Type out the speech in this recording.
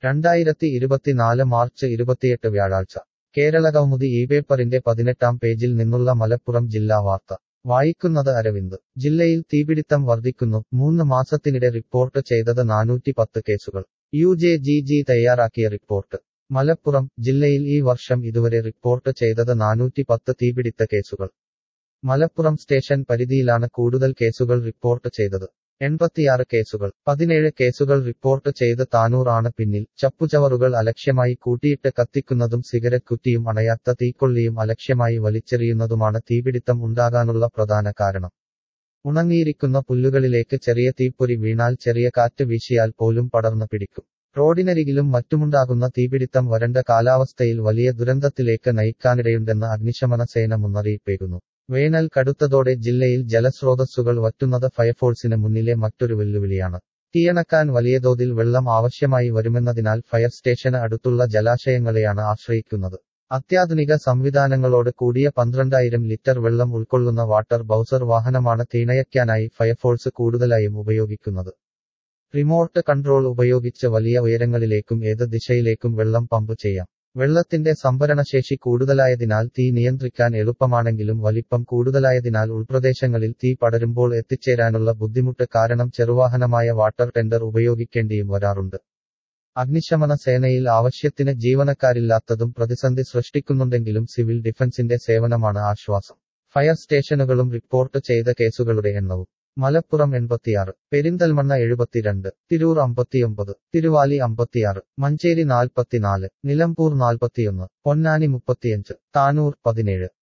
രണ്ടായിരത്തി ഇരുപത്തിനാല് മാർച്ച് ഇരുപത്തിയെട്ട് വ്യാഴാഴ്ച കേരള കൗമുദി ഈ പേപ്പറിന്റെ പതിനെട്ടാം പേജിൽ നിന്നുള്ള മലപ്പുറം ജില്ലാ വാർത്ത വായിക്കുന്നത് അരവിന്ദ് ജില്ലയിൽ തീപിടിത്തം വർദ്ധിക്കുന്നു മൂന്ന് മാസത്തിനിടെ റിപ്പോർട്ട് ചെയ്തത് നാനൂറ്റി പത്ത് കേസുകൾ യു ജെ ജി ജി തയ്യാറാക്കിയ റിപ്പോർട്ട് മലപ്പുറം ജില്ലയിൽ ഈ വർഷം ഇതുവരെ റിപ്പോർട്ട് ചെയ്തത് നാനൂറ്റി പത്ത് തീപിടിത്ത കേസുകൾ മലപ്പുറം സ്റ്റേഷൻ പരിധിയിലാണ് കൂടുതൽ കേസുകൾ റിപ്പോർട്ട് ചെയ്തത് എൺപത്തിയാറ് കേസുകൾ പതിനേഴ് കേസുകൾ റിപ്പോർട്ട് ചെയ്ത് താനൂർ ആണ് പിന്നിൽ ചപ്പുചവറുകൾ അലക്ഷ്യമായി കൂട്ടിയിട്ട് കത്തിക്കുന്നതും സിഗരറ്റ് കുറ്റിയും അണയാത്ത തീക്കൊള്ളിയും അലക്ഷ്യമായി വലിച്ചെറിയുന്നതുമാണ് തീപിടിത്തം ഉണ്ടാകാനുള്ള പ്രധാന കാരണം ഉണങ്ങിയിരിക്കുന്ന പുല്ലുകളിലേക്ക് ചെറിയ തീപ്പൊരി വീണാൽ ചെറിയ കാറ്റ് വീശിയാൽ പോലും പടർന്നു പിടിക്കും റോഡിനരികിലും മറ്റുമുണ്ടാകുന്ന തീപിടിത്തം വരണ്ട കാലാവസ്ഥയിൽ വലിയ ദുരന്തത്തിലേക്ക് നയിക്കാനിടയുണ്ടെന്ന് അഗ്നിശമന സേന മുന്നറിയിപ്പേകുന്നു വേനൽ കടുത്തതോടെ ജില്ലയിൽ ജലസ്രോതസ്സുകൾ വറ്റുന്നത് ഫയർഫോഴ്സിന് മുന്നിലെ മറ്റൊരു വെല്ലുവിളിയാണ് തീയണക്കാൻ വലിയ തോതിൽ വെള്ളം ആവശ്യമായി വരുമെന്നതിനാൽ ഫയർ സ്റ്റേഷന് അടുത്തുള്ള ജലാശയങ്ങളെയാണ് ആശ്രയിക്കുന്നത് അത്യാധുനിക സംവിധാനങ്ങളോട് കൂടിയ പന്ത്രണ്ടായിരം ലിറ്റർ വെള്ളം ഉൾക്കൊള്ളുന്ന വാട്ടർ ബൗസർ വാഹനമാണ് തീണയയ്ക്കാനായി ഫയർഫോഴ്സ് കൂടുതലായും ഉപയോഗിക്കുന്നത് റിമോട്ട് കൺട്രോൾ ഉപയോഗിച്ച് വലിയ ഉയരങ്ങളിലേക്കും ഏത് ദിശയിലേക്കും വെള്ളം പമ്പ് ചെയ്യാം വെള്ളത്തിന്റെ സംഭരണശേഷി കൂടുതലായതിനാൽ തീ നിയന്ത്രിക്കാൻ എളുപ്പമാണെങ്കിലും വലിപ്പം കൂടുതലായതിനാൽ ഉൾപ്രദേശങ്ങളിൽ തീ പടരുമ്പോൾ എത്തിച്ചേരാനുള്ള ബുദ്ധിമുട്ട് കാരണം ചെറുവാഹനമായ വാട്ടർ ടെൻഡർ ഉപയോഗിക്കേണ്ടിയും വരാറുണ്ട് അഗ്നിശമന സേനയിൽ ആവശ്യത്തിന് ജീവനക്കാരില്ലാത്തതും പ്രതിസന്ധി സൃഷ്ടിക്കുന്നുണ്ടെങ്കിലും സിവിൽ ഡിഫൻസിന്റെ സേവനമാണ് ആശ്വാസം ഫയർ സ്റ്റേഷനുകളും റിപ്പോർട്ട് ചെയ്ത കേസുകളുടെ എണ്ണവും മലപ്പുറം എൺപത്തിയാറ് പെരിന്തൽമണ്ണ എഴുപത്തിരണ്ട് തിരൂർ അമ്പത്തിയൊമ്പത് തിരുവാലി അമ്പത്തിയാറ് മഞ്ചേരി നാൽപ്പത്തിനാല് നിലമ്പൂർ നാൽപ്പത്തിയൊന്ന് പൊന്നാനി മുപ്പത്തിയഞ്ച് താനൂർ പതിനേഴ്